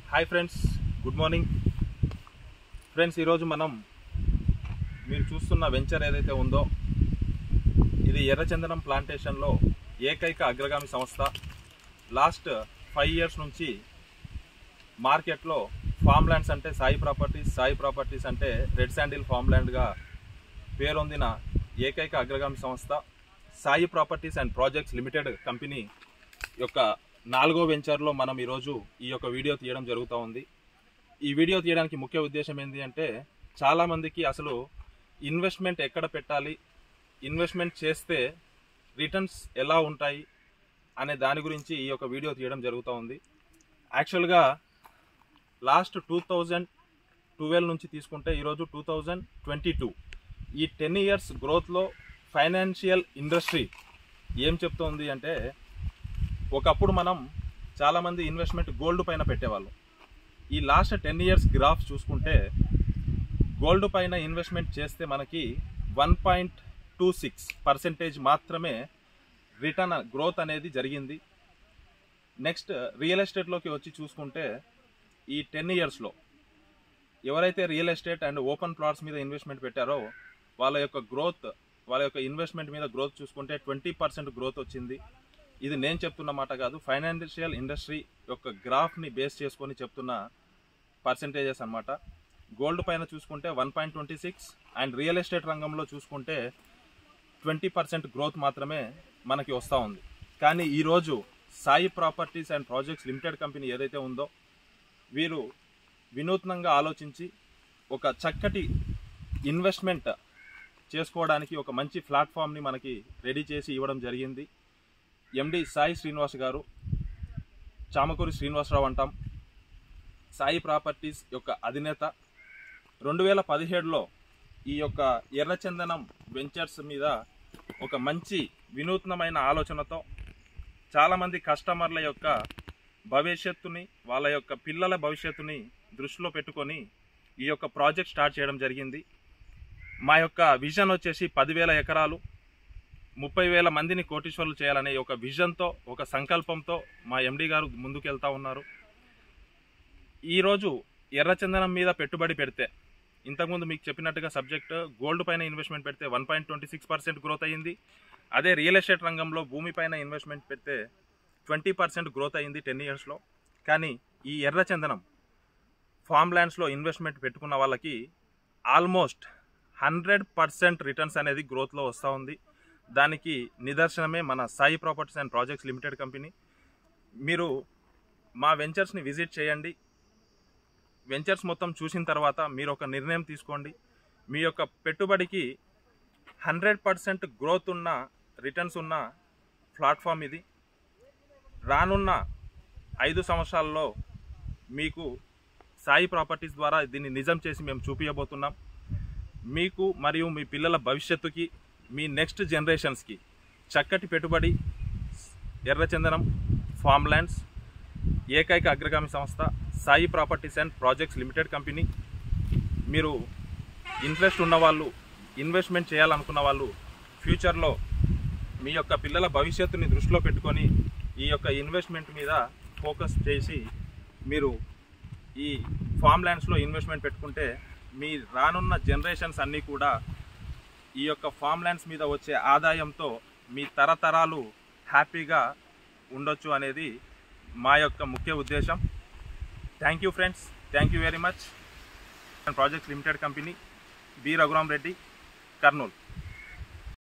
hi friends good morning friends ఈరోజు మనం మీరు చూస్తున్న వెంచర్ ఏదైతే ఉందో ఇది ఎర్రచందనం ప్లాంటేషన్లో ఏకైక అగ్రగామి సంస్థ లాస్ట్ ఫైవ్ ఇయర్స్ నుంచి మార్కెట్లో ఫామ్ ల్యాండ్స్ అంటే సాయి ప్రాపర్టీస్ సాయి ప్రాపర్టీస్ అంటే రెడ్ శాండిల్ ఫామ్ ల్యాండ్గా పేరొందిన ఏకైక అగ్రగామి సంస్థ Sai properties and projects limited company యొక్క నాలుగో వెంచర్లో మనం ఈరోజు ఈ యొక్క వీడియో తీయడం జరుగుతూ ఉంది ఈ వీడియో తీయడానికి ముఖ్య ఉద్దేశం ఏంటి అంటే చాలామందికి అసలు ఇన్వెస్ట్మెంట్ ఎక్కడ పెట్టాలి ఇన్వెస్ట్మెంట్ చేస్తే రిటర్న్స్ ఎలా ఉంటాయి అనే దాని గురించి ఈ యొక్క వీడియో తీయడం జరుగుతూ ఉంది యాక్చువల్గా లాస్ట్ టూ థౌజండ్ ట్వెల్వ్ నుంచి తీసుకుంటే ఈరోజు టూ థౌజండ్ ట్వంటీ టూ ఈ టెన్ ఇయర్స్ గ్రోత్లో ఫైనాన్షియల్ ఇండస్ట్రీ ఏం చెప్తోంది అంటే ఒకప్పుడు మనం చాలామంది ఇన్వెస్ట్మెంట్ గోల్డ్ పైన పెట్టేవాళ్ళం ఈ లాస్ట్ టెన్ ఇయర్స్ గ్రాఫ్ చూసుకుంటే గోల్డ్ పైన ఇన్వెస్ట్మెంట్ చేస్తే మనకి one point two six percentage మాత్రమే రిటర్న్ గ్రోత్ అనేది జరిగింది నెక్స్ట్ రియల్ ఎస్టేట్లోకి వచ్చి చూసుకుంటే ఈ టెన్ ఇయర్స్లో ఎవరైతే real estate and open plots మీద ఇన్వెస్ట్మెంట్ పెట్టారో వాళ్ళ యొక్క గ్రోత్ వాళ్ళ యొక్క ఇన్వెస్ట్మెంట్ మీద గ్రోత్ చూసుకుంటే ట్వంటీ పర్సెంట్ గ్రోత్ వచ్చింది ఇది నేను చెప్తున్న మాట కాదు ఫైనాన్షియల్ ఇండస్ట్రీ యొక్క గ్రాఫ్ని బేస్ చేసుకొని చెప్తున్న పర్సంటేజెస్ అన్నమాట గోల్డ్ పైన చూసుకుంటే one point twenty six and real estate రంగంలో చూసుకుంటే ట్వంటీ పర్సెంట్ గ్రోత్ మాత్రమే మనకి వస్తూ ఉంది కానీ ఈరోజు Sai properties and projects limited company ఏదైతే ఉందో వీరు వినూత్నంగా ఆలోచించి ఒక చక్కటి ఇన్వెస్ట్మెంట్ చేసుకోవడానికి ఒక మంచి ప్లాట్ఫామ్ని మనకి రెడీ చేసి ఇవ్వడం జరిగింది ఎండి సాయి శ్రీనివాస్ గారు చామకూరి శ్రీనివాసరావు అంటాం సాయి ప్రాపర్టీస్ యొక్క అధినేత రెండు వేల పదిహేడులో ఈ యొక్క ఎర్రచందనం వెంచర్స్ మీద ఒక మంచి వినూత్నమైన ఆలోచనతో చాలామంది కస్టమర్ల యొక్క భవిష్యత్తుని వాళ్ళ యొక్క పిల్లల భవిష్యత్తుని దృష్టిలో పెట్టుకొని ఈ యొక్క ప్రాజెక్ట్ స్టార్ట్ చేయడం జరిగింది మా యొక్క విజన్ వచ్చేసి పదివేల ఎకరాలు ముప్పై వేల మందిని కోటీశ్వరులు చేయాలనే ఒక విజన్తో ఒక సంకల్పంతో మా ఎండి గారు ముందుకెళ్తా ఉన్నారు ఈరోజు ఎర్రచందనం మీద పెట్టుబడి పెడితే ఇంతకుముందు మీకు చెప్పినట్టుగా సబ్జెక్ట్ గోల్డ్ పైన ఇన్వెస్ట్మెంట్ పెడితే one point twenty six percent growth అయ్యింది అదే రియల్ ఎస్టేట్ రంగంలో భూమి పైన ఇన్వెస్ట్మెంట్ పెడితే ట్వంటీ పర్సెంట్ గ్రోత్ అయ్యింది టెన్ ఇయర్స్లో కానీ ఈ ఎర్రచందనం ఫామ్ ల్యాండ్స్లో ఇన్వెస్ట్మెంట్ పెట్టుకున్న వాళ్ళకి ఆల్మోస్ట్ హండ్రెడ్ పర్సెంట్ రిటర్న్స్ అనేది గ్రోత్లో వస్తూ ఉంది దానికి నిదర్శనమే మన Sai properties and projects limited company మీరు మా వెంచర్స్ని విజిట్ చేయండి వెంచర్స్ మొత్తం చూసిన తర్వాత మీరు ఒక నిర్ణయం తీసుకోండి మీ యొక్క పెట్టుబడికి హండ్రెడ్ పర్సెంట్ గ్రోత్ ఉన్న రిటర్న్స్ ఉన్న ప్లాట్ఫామ్ ఇది రానున్న ఐదు సంవత్సరాల్లో మీకు సాయి ప్రాపర్టీస్ ద్వారా దీన్ని నిజం చేసి మేము చూపించబోతున్నాం మీకు మరియు మీ పిల్లల భవిష్యత్తుకి మీ నెక్స్ట్ జనరేషన్స్కి చక్కటి పెట్టుబడి ఎర్రచందనం ఫామ్ ల్యాండ్స్ ఏకైక అగ్రగామి సంస్థ Sai properties and projects limited company మీరు ఇంట్రెస్ట్ ఉన్నవాళ్ళు ఇన్వెస్ట్మెంట్ చేయాలనుకున్న వాళ్ళు ఫ్యూచర్లో మీ యొక్క పిల్లల భవిష్యత్తుని దృష్టిలో పెట్టుకొని ఈ యొక్క ఇన్వెస్ట్మెంట్ మీద ఫోకస్ చేసి మీరు ఈ ఫామ్ ల్యాండ్స్లో ఇన్వెస్ట్మెంట్ పెట్టుకుంటే మీ రానున్న జనరేషన్స్ అన్నీ కూడా ఈ యొక్క ఫామ్ ల్యాండ్స్ మీద వచ్చే ఆదాయంతో మీ తరతరాలు హ్యాపీగా ఉండొచ్చు అనేది మా యొక్క ముఖ్య ఉద్దేశం thank you friends thank you very much projects limited company B Raghuram Reddy Kurnool